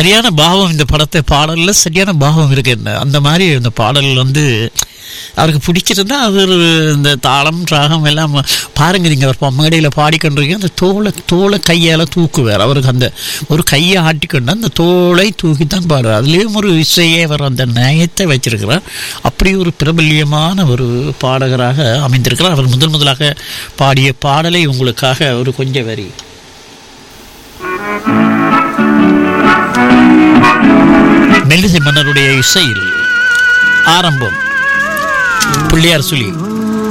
சரியான பாவம் இந்த படத்தை பாடல்ல சரியான பாவம் இருக்கு என்ன அந்த மாதிரி இந்த பாடல் வந்து அவருக்கு பிடிச்சிருந்தா அவர் இந்த தாளம் ராகம் எல்லாம் பாருங்க நீங்க அவர் மேடையில் பாடிக்கொண்டிருக்கீங்க அந்த தோலை தோலை கையால் தூக்குவார் அவருக்கு அந்த ஒரு கையை ஆட்டிக்கொண்டு அந்த தோலை தூக்கித்தான் பாடுவார் அதுலேயும் ஒரு இசையை அவர் அந்த நயத்தை வச்சிருக்கிறார் அப்படி ஒரு பிரபல்யமான ஒரு பாடகராக அமைந்திருக்கிறார் அவர் முதல் முதலாக பாடிய பாடலை உங்களுக்காக ஒரு கொஞ்சம் வரி மெல்லிசை மன்னருடைய இசையில் ஆரம்பம் பிள்ளையார் சுழி